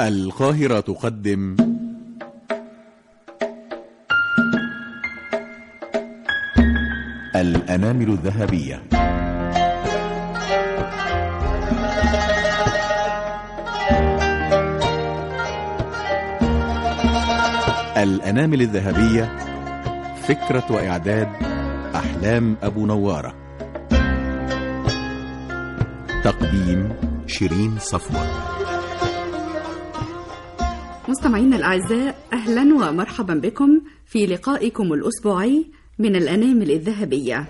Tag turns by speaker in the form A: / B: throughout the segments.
A: القاهرة تقدم الأنامل الذهبية الأنامل الذهبية فكرة وإعداد أحلام أبو نوارة تقديم شيرين صفوة
B: مستمعينا الأعزاء أهلا ومرحبا بكم في لقائكم الأسبوعي من الأنامل الذهبية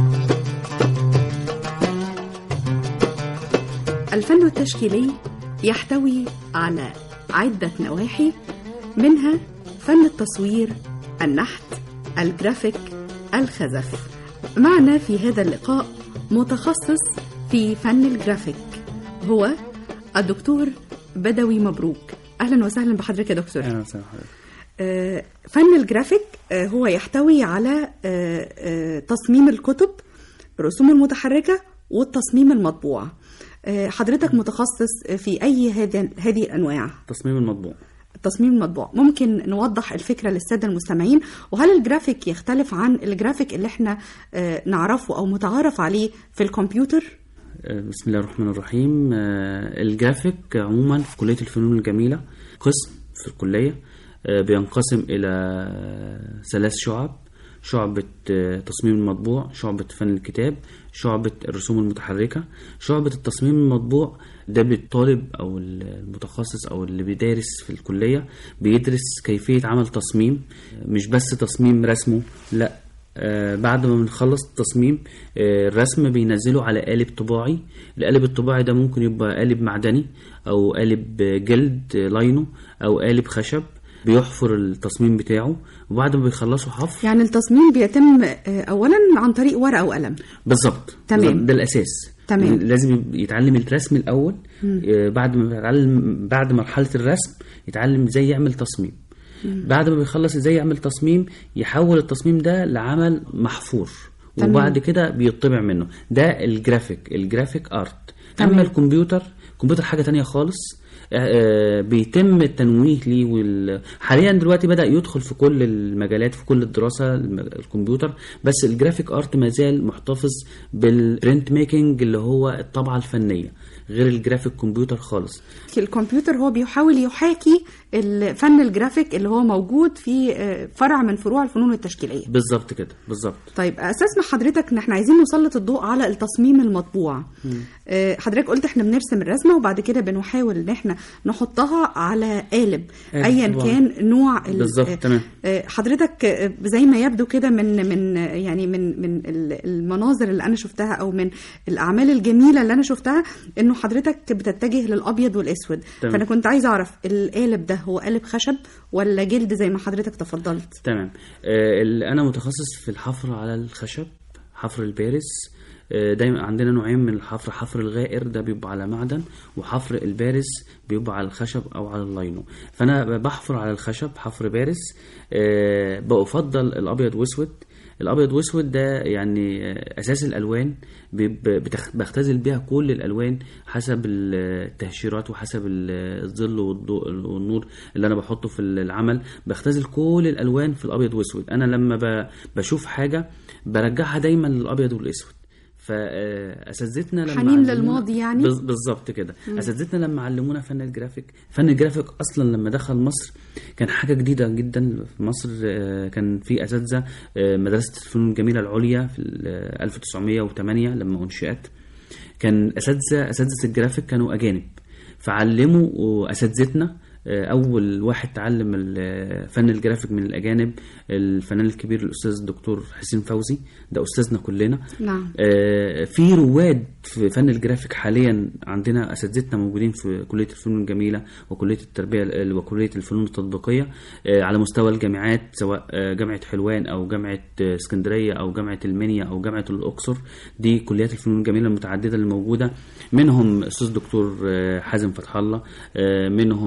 B: الفن التشكيلي يحتوي على عدة نواحي منها فن التصوير النحت الجرافيك الخزف معنا في هذا اللقاء متخصص في فن الجرافيك هو الدكتور بدوي مبروك اهلا وسهلا بحضرتك يا دكتور
C: اهلا وسهلا حضرتك
B: آه، فن الجرافيك آه، هو يحتوي على آه، آه، تصميم الكتب الرسوم المتحركة والتصميم المطبوع آه، حضرتك متخصص في أي هذه هذه الأنواع
C: تصميم المطبوع
B: التصميم المطبوع ممكن نوضح الفكرة للسادة المستمعين وهل الجرافيك يختلف عن الجرافيك اللي احنا آه، نعرفه أو متعارف عليه في الكمبيوتر
C: آه، بسم الله الرحمن الرحيم آه، الجرافيك عموما في كلية الفنون الجميلة قسم في الكلية آه، بينقسم إلى ثلاث شعب شعبة آه، تصميم المطبوع شعبة فن الكتاب شعبة الرسوم المتحركة شعبة التصميم المطبوع ده بالطالب أو المتخصص أو اللي بيدرس في الكلية بيدرس كيفية عمل تصميم مش بس تصميم رسمه لا آه بعد ما بنخلص التصميم آه الرسم بينزله على قالب طباعي القالب الطباعي ده ممكن يبقى قالب معدني او قالب جلد آه، لاينو او قالب خشب بيحفر التصميم بتاعه وبعد ما بيخلصوا حفر
B: يعني التصميم بيتم آه، أولا عن طريق ورقة وقلم
C: بالظبط
B: تمام.
C: بالظبط، ده الاساس
B: تمام.
C: لازم يتعلم الرسم الاول آه، بعد ما يتعلم بعد مرحله الرسم يتعلم ازاي يعمل تصميم بعد ما بيخلص ازاي يعمل تصميم يحول التصميم ده لعمل محفور
B: تمام.
C: وبعد كده بيطبع منه ده الجرافيك الجرافيك ارت
B: تمام.
C: اما الكمبيوتر الكمبيوتر حاجه تانية خالص آه، آه، بيتم التنويه ليه وال... حاليا دلوقتي بدا يدخل في كل المجالات في كل الدراسه الم- الكمبيوتر بس الجرافيك ارت ما زال محتفظ بالبرنت ميكنج اللي هو الطبعه الفنيه غير الجرافيك كمبيوتر خالص
B: الكمبيوتر هو بيحاول يحاكي الفن الجرافيك اللي هو موجود في آه، فرع من فروع الفنون التشكيلية
C: بالظبط كده بالظبط
B: طيب اساس ما حضرتك ان احنا عايزين نسلط الضوء على التصميم المطبوع آه، حضرتك قلت احنا بنرسم الرسمه وبعد كده بنحاول ان احنا نحطها على قالب
C: قالب
B: ايا
C: طبعاً.
B: كان نوع ال-
C: بالظبط،
B: آه،
C: تمام.
B: آه، حضرتك آه، زي ما يبدو كده من من آه، يعني من من ال- المناظر اللي انا شفتها او من الاعمال الجميله اللي انا شفتها انه حضرتك بتتجه للابيض والاسود
C: تمام.
B: فانا كنت عايزه اعرف القالب ده هو قالب خشب ولا جلد زي ما حضرتك تفضلت
C: تمام آه، ال- انا متخصص في الحفر على الخشب حفر البارز آه، دايما عندنا نوعين من الحفر حفر الغائر ده بيبقى على معدن وحفر البارز بيبقى على الخشب او على اللاينو فانا بحفر على الخشب حفر بارز آه، بفضل الابيض واسود الابيض واسود ده يعني آه، اساس الالوان بيب- بتخ- بختزل بيها كل الالوان حسب التهشيرات وحسب ال- الظل والضوء والنور اللي انا بحطه في العمل بختزل كل الالوان في الابيض واسود انا لما ب- بشوف حاجه برجعها دايما للابيض والاسود فاساتذتنا لما
B: حنين
C: علمونا-
B: للماضي يعني؟
C: بز- بالظبط كده اساتذتنا لما علمونا فن الجرافيك فن الجرافيك اصلا لما دخل مصر كان حاجه جديده جدا في مصر آه، كان في اساتذه آه، مدرسه الفنون الجميله العليا في ال- آه، 1908 لما انشئت كان اساتذه اساتذه الجرافيك كانوا اجانب فعلموا اساتذتنا آه، اول واحد تعلم ال- فن الجرافيك من الاجانب الفنان الكبير الاستاذ الدكتور حسين فوزي ده استاذنا كلنا
B: نعم
C: آه، في رواد في فن الجرافيك حاليا عندنا اساتذتنا موجودين في كليه الفنون الجميله وكليه التربيه ال- وكليه الفنون التطبيقيه آه، على مستوى الجامعات سواء آه، جامعه حلوان او جامعه آه، اسكندريه او جامعه المنيا او جامعه الاقصر دي كليات الفنون الجميله المتعدده اللي موجوده منهم استاذ دكتور آه، حازم فتح الله آه، منهم آه،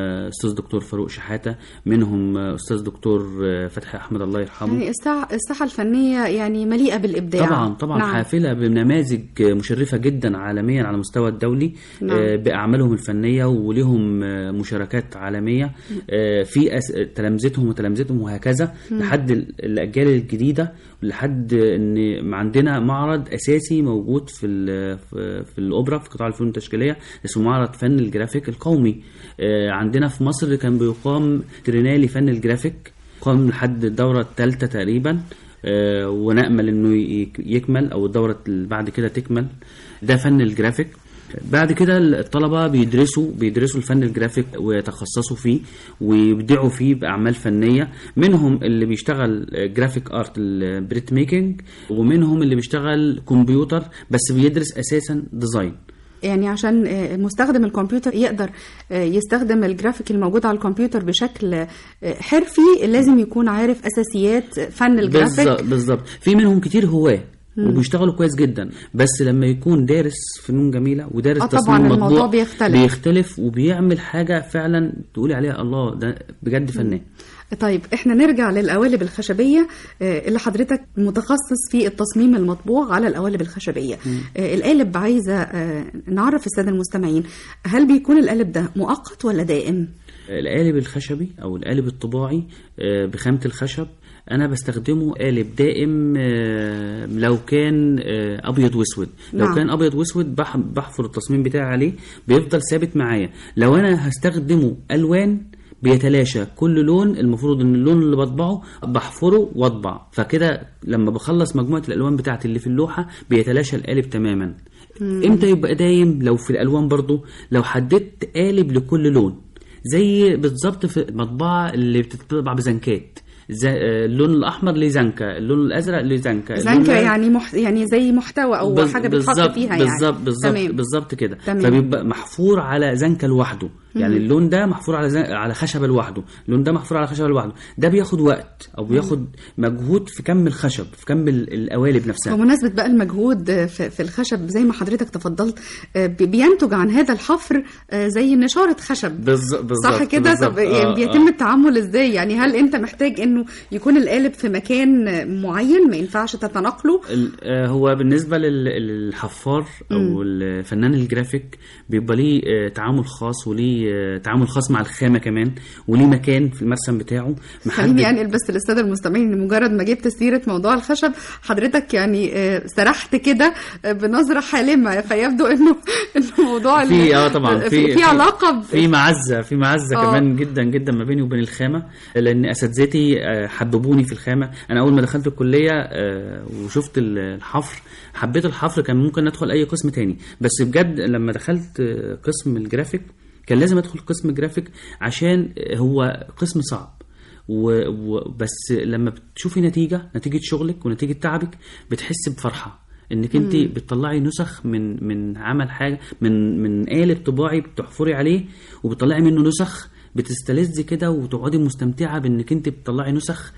C: آه، استاذ دكتور فاروق شحاته منهم آه، استاذ دكتور آه، فتحي احمد الله يرحمه
B: يعني الساحة, الساحة الفنية يعني مليئة بالإبداع
C: طبعا طبعا
B: نعم.
C: حافله بنماذج مشرفه جدا عالميا على المستوى الدولي
B: نعم.
C: آه، باعمالهم الفنيه ولهم آه، مشاركات عالميه آه، في أس- تلامذتهم وتلامذتهم وهكذا لحد ال- الاجيال الجديده لحد ان عندنا معرض اساسي موجود في ال- في في الاوبرا في قطاع الفنون التشكيليه اسمه معرض فن الجرافيك القومي آه، عندنا في مصر كان بيقام ترينالي فن الجرافيك قام لحد الدوره الثالثه تقريبا آه، ونأمل انه يك- يكمل او الدورة اللي بعد كده تكمل ده فن الجرافيك بعد كده الطلبة بيدرسوا بيدرسوا الفن الجرافيك ويتخصصوا فيه ويبدعوا فيه بأعمال فنية منهم اللي بيشتغل جرافيك ارت البريت ميكنج ومنهم اللي بيشتغل كمبيوتر بس بيدرس اساسا ديزاين
B: يعني عشان آه، مستخدم الكمبيوتر يقدر آه، يستخدم الجرافيك الموجود على الكمبيوتر بشكل آه، حرفي لازم يكون عارف أساسيات فن الجرافيك
C: بالظبط بالظبط في منهم كتير هواه وبيشتغلوا كويس جدا بس لما يكون دارس فنون جميله ودارس
B: آه طبعاً
C: تصميم
B: الموضوع
C: مطبوع
B: بيختلف.
C: بيختلف وبيعمل حاجه فعلا تقولي عليها الله ده بجد فنان
B: طيب احنا نرجع للقوالب الخشبية آه، اللي حضرتك متخصص في التصميم المطبوع على القوالب الخشبية آه، القالب عايزة آه، نعرف السادة المستمعين هل بيكون القالب ده مؤقت ولا دائم؟
C: القالب الخشبي او القالب الطباعي آه، بخامه الخشب انا بستخدمه قالب دائم آه، لو كان آه، ابيض واسود لو
B: نعم.
C: كان ابيض واسود بح- بحفر التصميم بتاعي عليه بيفضل ثابت معايا لو انا هستخدمه الوان بيتلاشى كل لون المفروض ان اللون اللي بطبعه بحفره واطبع فكده لما بخلص مجموعه الالوان بتاعتي اللي في اللوحه بيتلاشى القالب تماما امتى يبقى دايم لو في الالوان برضو لو حددت قالب لكل لون زي بالظبط في المطبعه اللي بتطبع بزنكات زي آه، اللون الاحمر ليه زنكه اللون الازرق ليه زنكه اللون
B: زنكة
C: الأ-
B: يعني مح... يعني زي محتوى او
C: بز-
B: حاجة بتحط
C: بالظبط-
B: فيها يعني
C: بالظبط بالظبط
B: تمام.
C: بالظبط كده
B: تمام.
C: فبيبقى محفور على زنكه لوحده يعني اللون ده محفور على زن... على خشبه لوحده اللون ده محفور على خشبه لوحده ده بياخد وقت او بياخد مجهود في كم الخشب في كم ال- القوالب نفسها
B: بمناسبة بقى المجهود آه، في في الخشب زي ما حضرتك تفضلت آه، بي- بينتج عن هذا الحفر آه، زي نشارة خشب
C: بالظبط بالظبط
B: صح كده
C: بالظبط.
B: طب يعني
C: آه،
B: بيتم
C: آه.
B: التعامل ازاي يعني هل انت محتاج انه يكون القالب في مكان معين ما ينفعش تتناقله
C: ال- آه، هو بالنسبة لل- للحفار أو الفنان الجرافيك بيبقى ليه آه، تعامل خاص وليه آه، تعامل خاص مع الخامة كمان وليه مكان في المرسم بتاعه
B: خليني انقل بس للساده المستمعين ان مجرد ما جبت سيره موضوع الخشب حضرتك يعني آه، سرحت كده آه، بنظره حالمه فيبدو انه انه موضوع ال-
C: في اه طبعا في
B: في علاقه ب-
C: في معزه في معزه
B: آه.
C: كمان جدا جدا ما بيني وبين الخامه لان اساتذتي آه، حببوني في الخامه انا اول ما دخلت الكليه آه، وشفت ال- الحفر حبيت الحفر كان ممكن ادخل اي قسم تاني بس بجد لما دخلت آه، قسم الجرافيك كان لازم ادخل قسم الجرافيك عشان هو قسم صعب و- وبس لما بتشوفي نتيجه نتيجه شغلك ونتيجه تعبك بتحس بفرحه انك انت بتطلعي نسخ من من عمل حاجه من من قالب طباعي بتحفري عليه وبتطلعي منه نسخ بتستلذي كده وتقعدي مستمتعه بانك انت بتطلعي نسخ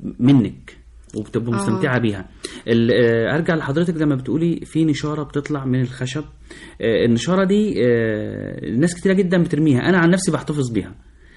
C: منك وبتبقى
B: آه.
C: مستمتعه بيها ال- آه، ارجع لحضرتك لما بتقولي في نشاره بتطلع من الخشب آه، النشاره دي آه، ناس كتيره جدا بترميها انا عن نفسي بحتفظ بيها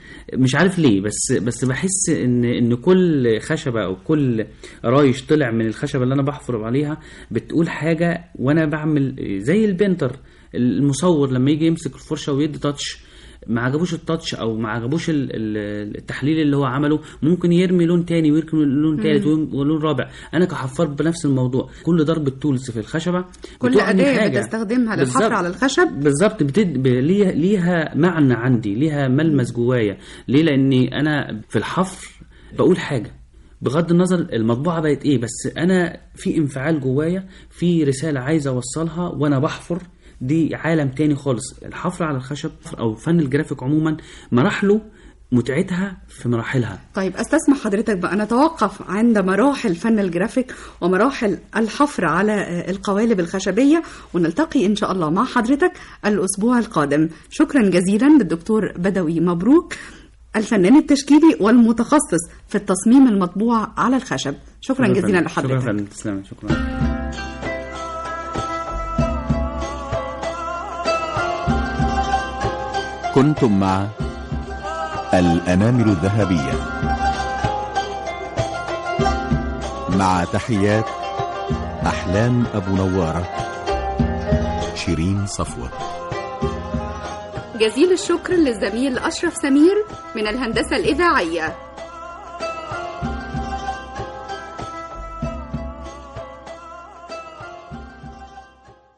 C: مش عارف ليه بس بس بحس ان ان كل خشبه او كل رايش طلع من الخشبه اللي انا بحفر عليها بتقول حاجه وانا بعمل زي البنتر المصور لما يجي يمسك الفرشه ويدي تاتش ما عجبوش التاتش او ما عجبوش ال- ال- التحليل اللي هو عمله ممكن يرمي لون تاني ويرمي لون تالت ولون رابع انا كحفار بنفس الموضوع كل ضربه تولز في الخشبه
B: كل
C: بتعني
B: اداه
C: حاجة.
B: بتستخدمها للحفر
C: بالظبط.
B: على الخشب
C: بالظبط بتد... ب- ليها ليها معنى عندي ليها ملمس جوايا ليه لاني انا في الحفر بقول حاجه بغض النظر المطبوعه بقت ايه بس انا في انفعال جوايا في رساله عايز اوصلها وانا بحفر دي عالم تاني خالص الحفر على الخشب او فن الجرافيك عموما مراحله متعتها في مراحلها
B: طيب استسمح حضرتك بقى نتوقف عند مراحل فن الجرافيك ومراحل الحفر على آه، القوالب الخشبية ونلتقي إن شاء الله مع حضرتك الأسبوع القادم شكرا جزيلا للدكتور بدوي مبروك الفنان التشكيلي والمتخصص في التصميم المطبوع على الخشب شكرا جزيلا
C: شكرا
B: لحضرتك
C: فندم. تسلمي شكرا
A: كنتم مع الأنامل الذهبية مع تحيات أحلام أبو نوارة شيرين صفوة
D: جزيل الشكر للزميل أشرف سمير من الهندسة الإذاعية